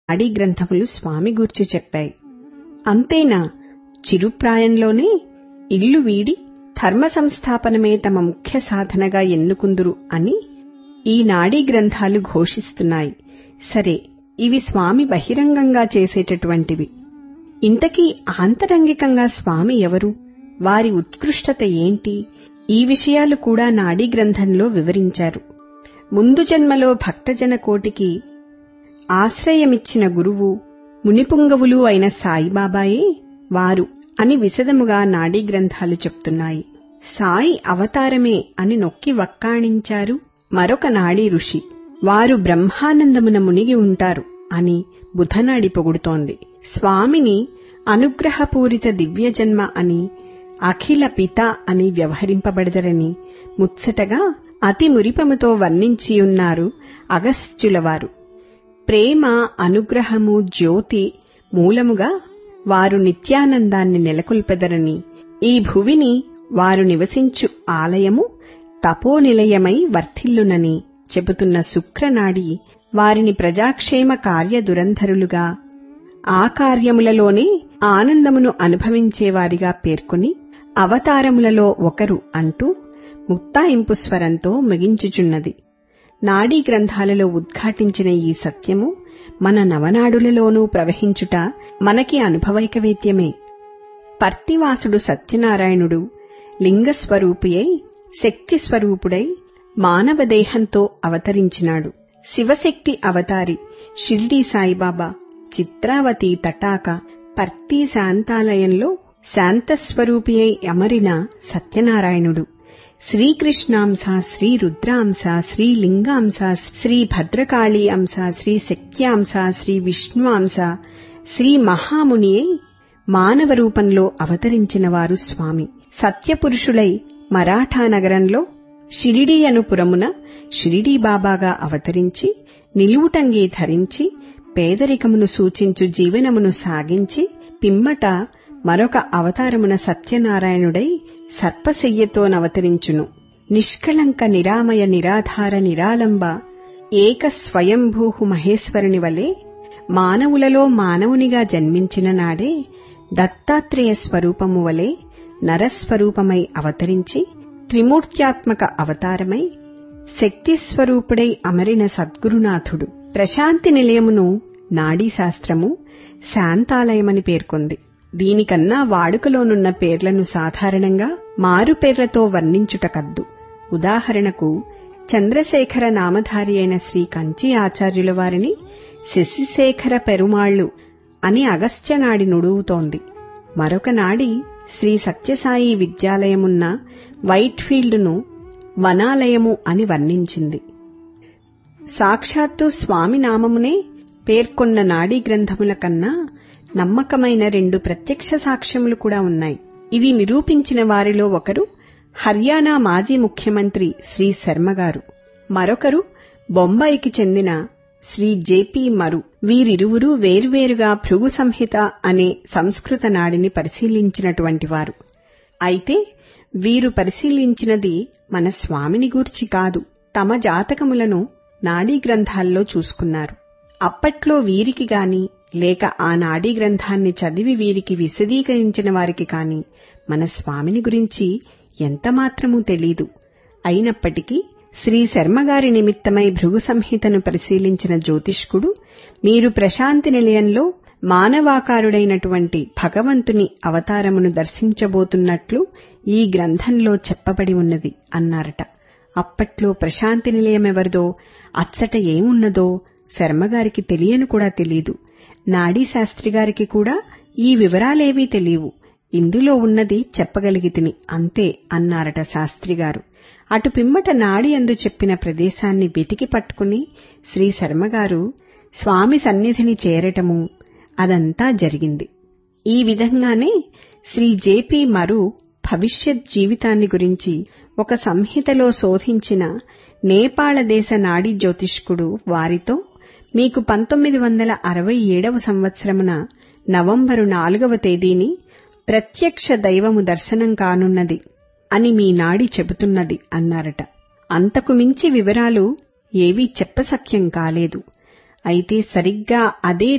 నాడీ గ్రంథములు స్వామి గూర్చి చెప్పాయి అంతేనా చిరుప్రాయంలోనే ఇల్లు వీడి ధర్మ సంస్థాపనమే తమ ముఖ్య సాధనగా ఎన్నుకుందురు అని ఈ నాడీ గ్రంథాలు ఘోషిస్తున్నాయి సరే ఇవి స్వామి బహిరంగంగా చేసేటటువంటివి ఇంతకీ ఆంతరంగికంగా స్వామి ఎవరు వారి ఉత్కృష్టత ఏంటి ఈ విషయాలు కూడా నాడీ గ్రంథంలో వివరించారు ముందు జన్మలో భక్తజన కోటికి ఆశ్రయమిచ్చిన గురువు మునిపుంగవులు అయిన సాయిబాబాయే వారు అని విశదముగా నాడీ గ్రంథాలు చెప్తున్నాయి సాయి అవతారమే అని నొక్కి వక్కాణించారు మరొక నాడీ ఋషి వారు బ్రహ్మానందమున మునిగి ఉంటారు అని బుధనాడి పొగుడుతోంది స్వామిని అనుగ్రహపూరిత దివ్యజన్మ అని అఖిల పిత అని వ్యవహరింపబడదరని ముచ్చటగా అతి మురిపముతో వర్ణించియున్నారు అగస్త్యులవారు ప్రేమ అనుగ్రహము జ్యోతి మూలముగా వారు నిత్యానందాన్ని నెలకొల్పెదరని ఈ భువిని వారు నివసించు ఆలయము తపోనిలయమై వర్ధిల్లునని చెబుతున్న శుక్రనాడి వారిని ప్రజాక్షేమ కార్యదురంధరులుగా ఆ కార్యములలోనే ఆనందమును అనుభవించేవారిగా పేర్కొని అవతారములలో ఒకరు అంటూ ముక్తాయింపు స్వరంతో ముగించుచున్నది నాడీ గ్రంథాలలో ఉద్ఘాటించిన ఈ సత్యము మన నవనాడులలోనూ ప్రవహించుట మనకి అనుభవైకవేద్యమే పర్తివాసుడు సత్యనారాయణుడు లింగస్వరూపియై శక్తిస్వరూపుడై మానవ దేహంతో అవతరించినాడు శివశక్తి అవతారి షిర్డీ సాయిబాబా చిత్రావతి తటాక పర్తి శాంతాలయంలో శాంతస్వరూపియై అమరిన సత్యనారాయణుడు శ్రీకృష్ణాంశ శ్రీ రుద్రాంశ శ్రీ లింగాంశ శ్రీ భద్రకాళీ అంశ శ్రీ శక్త్యాంశ శ్రీ విష్ణువాంశ శ్రీ మహామునియై మానవ రూపంలో అవతరించిన వారు స్వామి సత్యపురుషులై మరాఠా నగరంలో షిరిడీ అనుపురమున షిరిడీ బాబాగా అవతరించి నిలువుటంగి ధరించి పేదరికమును సూచించు జీవనమును సాగించి పిమ్మట మరొక అవతారమున సత్యనారాయణుడై సర్పశయ్యతోనవతరించును నిష్కళంక నిరామయ నిరాధార నిరాలంబ ఏక స్వయంభూహు మహేశ్వరుని వలె మానవులలో మానవునిగా జన్మించిన నాడే దత్తాత్రేయ స్వరూపము వలె నరస్వరూపమై అవతరించి త్రిమూర్త్యాత్మక అవతారమై శక్తిస్వరూపుడై అమరిన సద్గురునాథుడు ప్రశాంతి నిలయమును నాడీశాస్త్రము శాంతాలయమని పేర్కొంది దీనికన్నా వాడుకలోనున్న పేర్లను సాధారణంగా మారు పేర్లతో వర్ణించుటకద్దు ఉదాహరణకు చంద్రశేఖర నామధారి అయిన శ్రీ కంచి ఆచార్యుల వారిని శశిశేఖర పెరుమాళ్లు అని అగస్త్యనాడి నుడువుతోంది మరొక నాడి శ్రీ సత్యసాయి విద్యాలయమున్న వైట్ఫీల్డ్ను వనాలయము అని వర్ణించింది సాక్షాత్తు స్వామి నామమునే పేర్కొన్న నాడీ గ్రంథముల కన్నా నమ్మకమైన రెండు ప్రత్యక్ష సాక్ష్యములు కూడా ఉన్నాయి ఇది నిరూపించిన వారిలో ఒకరు హర్యానా మాజీ ముఖ్యమంత్రి శ్రీ శర్మగారు మరొకరు బొంబాయికి చెందిన శ్రీ జేపీ మరు వీరిరువురూ వేర్వేరుగా భృగు సంహిత అనే సంస్కృత నాడిని పరిశీలించినటువంటి వారు అయితే వీరు పరిశీలించినది మన స్వామిని గూర్చి కాదు తమ జాతకములను నాడీ గ్రంథాల్లో చూసుకున్నారు అప్పట్లో వీరికి గాని లేక ఆ నాడీ గ్రంథాన్ని చదివి వీరికి విశదీకరించిన వారికి కాని మన స్వామిని గురించి ఎంతమాత్రమూ తెలీదు అయినప్పటికీ శ్రీ శర్మగారి నిమిత్తమై భృగు సంహితను పరిశీలించిన జ్యోతిష్కుడు మీరు ప్రశాంతి నిలయంలో మానవాకారుడైనటువంటి భగవంతుని అవతారమును దర్శించబోతున్నట్లు ఈ గ్రంథంలో చెప్పబడి ఉన్నది అన్నారట అప్పట్లో ప్రశాంతి నిలయమెవరిదో అచ్చట ఏమున్నదో శర్మగారికి తెలియను కూడా తెలీదు నాడీశాస్త్రిగారికి కూడా ఈ వివరాలేవీ తెలియవు ఇందులో ఉన్నది చెప్పగలిగితిని అంతే అన్నారట శాస్త్రిగారు అటు పిమ్మట నాడి అందు చెప్పిన ప్రదేశాన్ని వెతికి పట్టుకుని శ్రీ శర్మగారు స్వామి సన్నిధిని చేరటము అదంతా జరిగింది ఈ విధంగానే శ్రీ జేపీ మరు భవిష్యత్ జీవితాన్ని గురించి ఒక సంహితలో శోధించిన నేపాళ దేశ నాడీ జ్యోతిష్కుడు వారితో మీకు పంతొమ్మిది వందల అరవై ఏడవ సంవత్సరమున నవంబరు నాలుగవ తేదీని ప్రత్యక్ష దైవము దర్శనం కానున్నది అని మీ నాడి చెబుతున్నది అన్నారట అంతకు మించి వివరాలు ఏవీ చెప్పసఖ్యం కాలేదు అయితే సరిగ్గా అదే